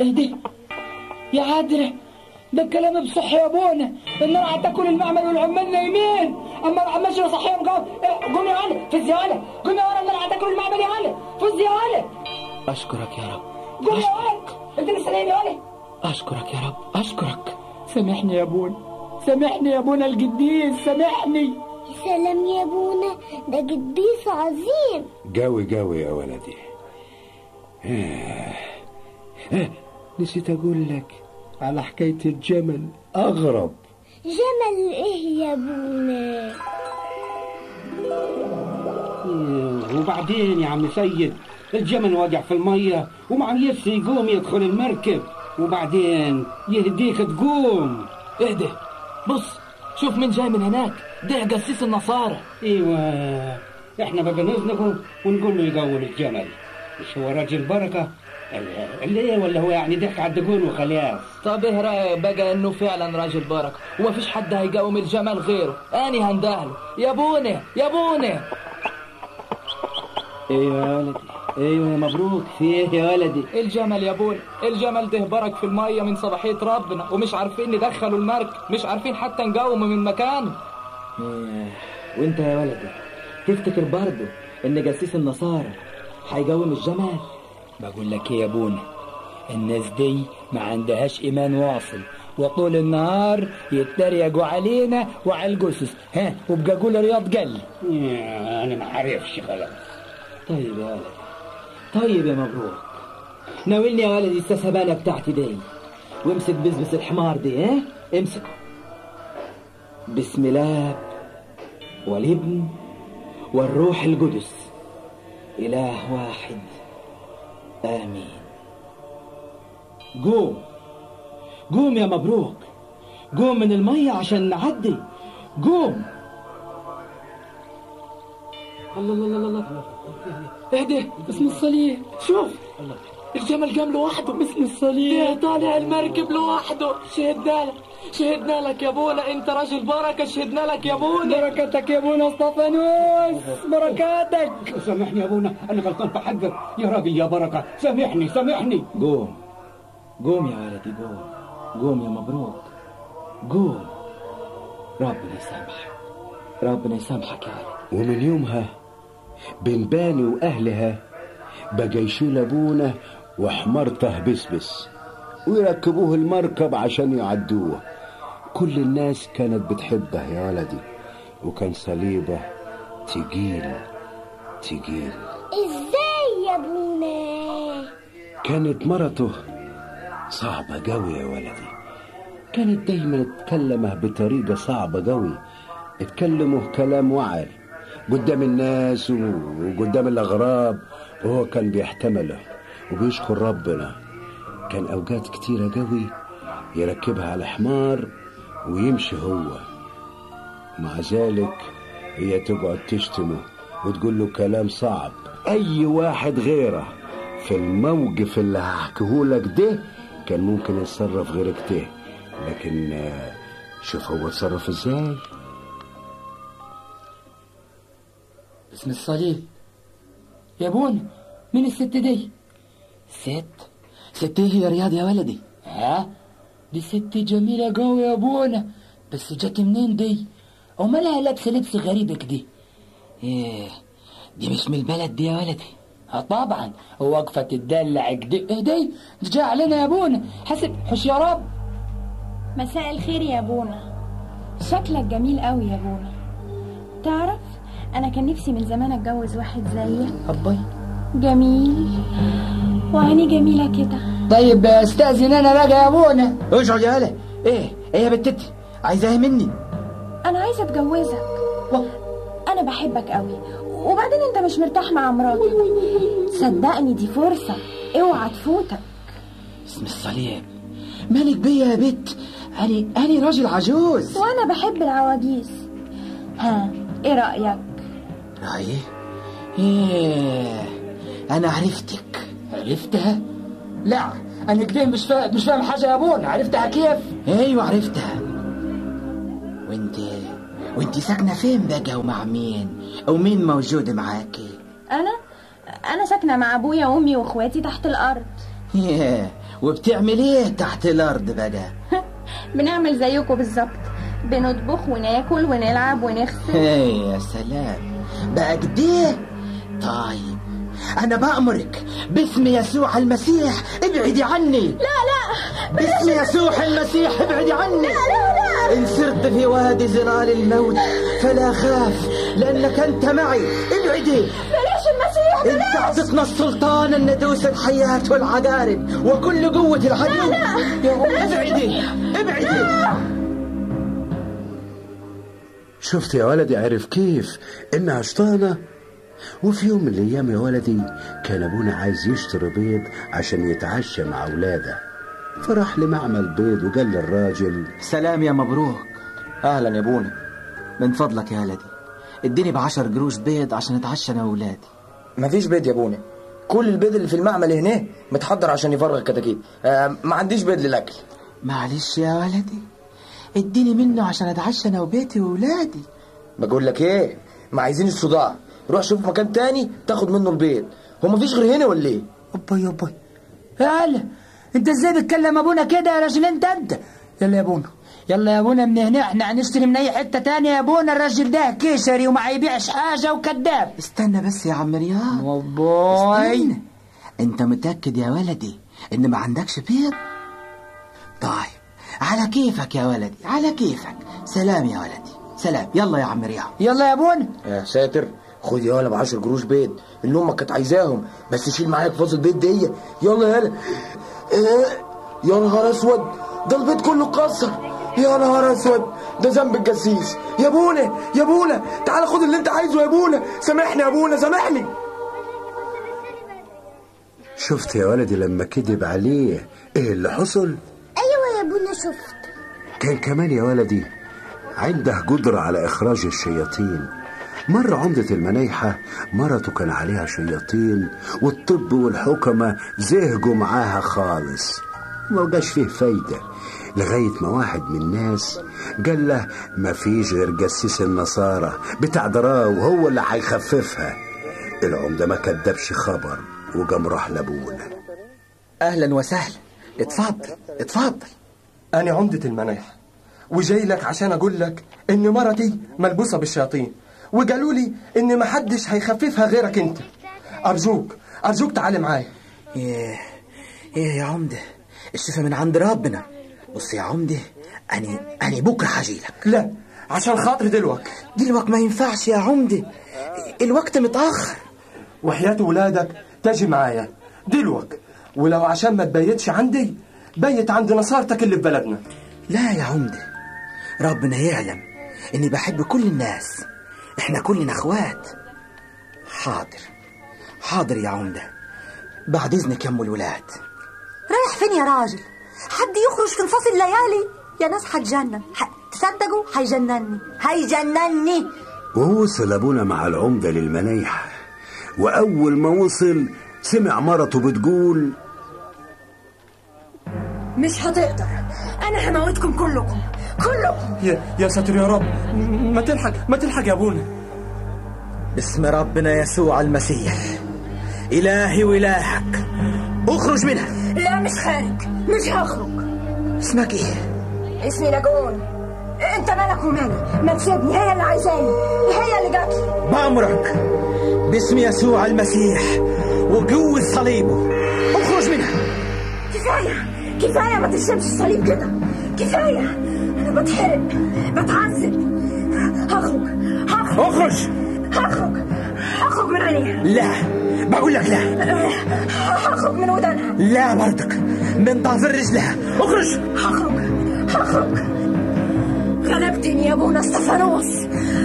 اهدي يا عدرة ده الكلام بصح يا ابونا ان انا هتاكل المعمل والعمال نايمين اما ماشي صحيهم قوم قوم يا علي في الزياله قوم يا ولد انا هتاكل المعمل يا علي في الزياله أشكرك يا رب قوم يا ولد انت لسه نايم يا علي أشكرك يا رب أشكرك سامحني يا ابونا سامحني يا ابونا القديس سامحني سلام يا ابونا ده قديس عظيم جاوي جاوي يا ولدي آه. آه. نسيت أقول لك على حكاية الجمل أغرب جمل ايه يا ابونا وبعدين يا عم سيد الجمل واقع في المية ومع يس يقوم يدخل المركب وبعدين يهديك تقوم اهدى بص شوف مين جاي من هناك ده قسيس النصارى ايوه احنا بقى نزنقه ونقول له يقوم الجمل مش هو راجل بركة ليه ولا هو يعني ضحك على الدقون وخلاص طب ايه رايك بقى انه فعلا راجل بركه ومفيش حد هيقاوم الجمل غيره اني هندهله يا بوني يا بوني ايوه يا ولدي ايوه يا مبروك في ايه يا ولدي الجمل يا بوني الجمل ده برك في الميه من صباحيه ربنا ومش عارفين ندخلوا المركب مش عارفين حتى نقاومه من مكانه وانت يا ولدي تفتكر برضه ان جسيس النصارى هيقاوم الجمل بقول لك ايه يا ابونا الناس دي ما عندهاش ايمان واصل وطول النهار يتريقوا علينا وعلى الجثث ها وبقى قول رياض قل انا ما عارفش خلاص طيب يا ولدي طيب يا مبروك ناولني يا ولدي السسبانة بتاعتي دي وامسك بزبس الحمار دي ها امسكه بسم الله والابن والروح القدس إله واحد آمين قوم قوم يا مبروك قوم من المية عشان نعدي قوم الله الله الله الله اهدى باسم الصليب شوف الجمل قام لوحده باسم الصليب طالع المركب لوحده شهدنا لك شهدنا لك يا ابونا انت راجل بركه شهدنا لك يا ابونا بركتك يا ابونا اسطفانوس بركاتك سامحني يا ابونا انا غلطان في حقك يا راجل يا بركة سامحني سامحني قوم قوم يا ولدي قوم قوم يا مبروك قوم ربنا يسامحك ربنا يسامحك يا ولدي ومن يومها بنباني وأهلها بقى يشيل أبونا وحمارته بسبس ويركبوه المركب عشان يعدوه كل الناس كانت بتحبه يا ولدي وكان صليبه تقيل تقيل ازاي يا ابونا كانت مرته صعبة قوي يا ولدي كانت دايما تكلمه بطريقة صعبة قوي تكلمه كلام وعر قدام الناس وقدام الأغراب وهو كان بيحتمله وبيشكر ربنا كان أوقات كتيرة قوي يركبها على حمار ويمشي هو مع ذلك هي تقعد تشتمه وتقول له كلام صعب أي واحد غيره في الموقف اللي هحكيهولك ده كان ممكن يتصرف غير كده لكن آه، شوف هو اتصرف ازاي باسم الصليب يا ابونا مين الست دي ست ست ايه يا رياض يا ولدي ها دي ست جميلة قوي يا ابونا بس جت منين دي ومالها لابسة لبس غريب كده ايه دي مش من البلد دي يا ولدي اه طبعا واقفة تدلع كده ايه دي دي جاي علينا يا ابونا حسب حش يا رب مساء الخير يا بونا شكلك جميل قوي يا بونا تعرف انا كان نفسي من زمان اتجوز واحد زيك أبي جميل وعيني جميلة كده طيب استأذن أنا بقى يا ابونا اقعد يا هلا ايه ايه يا بنتتي عايزة ايه مني انا عايزة اتجوزك انا بحبك قوي وبعدين انت مش مرتاح مع مراتك صدقني دي فرصة اوعى تفوتك اسم الصليب مالك بيا يا بت أنا أنا راجل عجوز وانا بحب العواجيز ها ايه رأيك رأيي ايه أنا عرفتك عرفتها لا أنا كده مش فاهم مش فاهم حاجة يا ابونا عرفتها كيف ايوه عرفتها وانت وانت ساكنة فين بقى ومع مين ومين موجود معاكي انا انا ساكنة مع ابويا وامي واخواتي تحت الارض ياه وبتعمل ايه تحت الارض بقى بنعمل زيكم بالظبط بنطبخ وناكل ونلعب ونغسل ايه يا سلام بقى كده طيب انا بأمرك باسم يسوع المسيح ابعدي عني لا لا باسم يسوع المسيح ابعدي عني لا لا لا إن سرت في وادي ظلال الموت فلا خاف لأنك أنت معي ابعدي بلاش المسيح أنت بلاش أعطتنا السلطان أن ندوس الحياة والعقارب وكل قوة العدو لا، يا ابعدي ابعدي شفت يا ولدي عرف كيف انها شطانة وفي يوم من الايام يا ولدي كان ابونا عايز يشتري بيض عشان يتعشى مع اولاده فراح لمعمل بيض وقال للراجل سلام يا مبروك اهلا يا ابونا من فضلك يا ولدي اديني بعشر قروش بيض عشان اتعشى انا واولادي مفيش بيض يا ابونا كل البيض اللي في المعمل هنا متحضر عشان يفرغ الكتاكيت آه ما عنديش بيض للاكل معلش يا ولدي اديني منه عشان اتعشى انا وبيتي واولادي بقول لك ايه ما عايزين الصداع روح شوف مكان تاني تاخد منه البيض هو مفيش غير هنا ولا ايه يابا يابا يلا انت ازاي بتكلم ابونا كده يا راجل انت انت يلا يا ابونا يلا يا ابونا من هنا احنا هنشتري من اي حته تانية يا ابونا الراجل ده كشري وما يبيعش حاجه وكذاب استنى بس يا عم رياض وباي استنى. انت متأكد يا ولدي ان ما عندكش بيض طيب على كيفك يا ولدي على كيفك سلام يا ولدي سلام يلا يا عم رياض يلا يا ابونا يا ساتر خد يا ولا ب 10 قروش بيض اللي امك كانت عايزاهم بس شيل معاك فاصل بيض دي يلا يلا إيه يا نهار اسود ده البيض كله اتكسر يا نهار اسود ده ذنب الجسيس يا ابونا يا ابونا تعال خد اللي انت عايزه يا ابونا سامحني يا ابونا سامحني شفت يا ولدي لما كذب عليه ايه اللي حصل ايوه يا ابونا شفت كان كمان يا ولدي عنده قدرة على إخراج الشياطين مرة عمدة المنايحة مرته كان عليها شياطين والطب والحكمة زهقوا معاها خالص ما بقاش فيه فايدة لغاية ما واحد من الناس قال له ما فيش غير جسيس النصارى بتاع دراو وهو اللي هيخففها العمدة ما كدبش خبر وقام راح لابونا اهلا وسهلا اتفضل اتفضل أنا عمدة المنايح وجاي لك عشان أقول لك إن مرتي ملبوسة بالشياطين وقالوا لي إن محدش هيخففها غيرك أنت أرجوك أرجوك تعالي معايا ايه ايه يا عمدة الشفا من عند ربنا بص يا عمدة أنا أنا بكرة هجيلك لا عشان خاطر دلوك دلوقتي ما ينفعش يا عمدة الوقت متأخر وحياة ولادك تجي معايا دلوك ولو عشان ما تبيتش عندي بيت عند نصارتك اللي في بلدنا لا يا عمدة ربنا يعلم إني بحب كل الناس إحنا كلنا إخوات حاضر حاضر يا عمدة بعد إذنك يا أم الولاد رايح فين يا راجل حد يخرج في نصاص الليالي يا ناس هتجنن ح- تصدقوا هيجنني هيجنني ووصل أبونا مع العمدة للمنايحة وأول ما وصل سمع مرته بتقول مش هتقدر انا هموتكم كلكم كلكم يا, يا ساتر يا رب م- ما تلحق ما تلحق يا أبونا باسم ربنا يسوع المسيح إلهي وإلهك اخرج منها لا مش خارج مش هخرج اسمك إيه؟ اسمي لاجون انت مالك ومالي ما تسيبني هي اللي عايزاني هي اللي جات لي بأمرك باسم يسوع المسيح وقوة صليبه اخرج منها كفايه كفايه ما تشربش الصليب كده كفايه انا بتحرق بتعذب هخرج هخرج اخرج هخرج هخرج من عينيها لا بقول لك لا هخرج من ودانها لا برضك من ضعف رجلها اخرج هخرج هخرج غلبتني يا ابونا استفانوس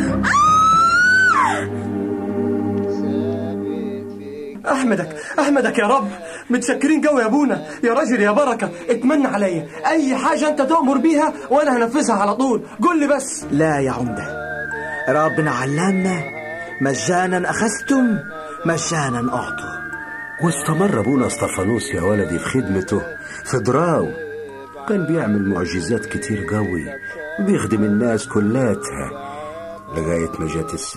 احمدك احمدك يا رب متشكرين قوي يا ابونا يا راجل يا بركه اتمنى عليا اي حاجه انت تؤمر بيها وانا هنفذها على طول قول لي بس لا يا عمدة ربنا علمنا مجانا أخذتم مجانا أعطوا واستمر ابونا اسطفانوس يا ولدي في خدمته في دراو كان بيعمل معجزات كتير قوي بيخدم الناس كلاتها لغاية ما جت الساعة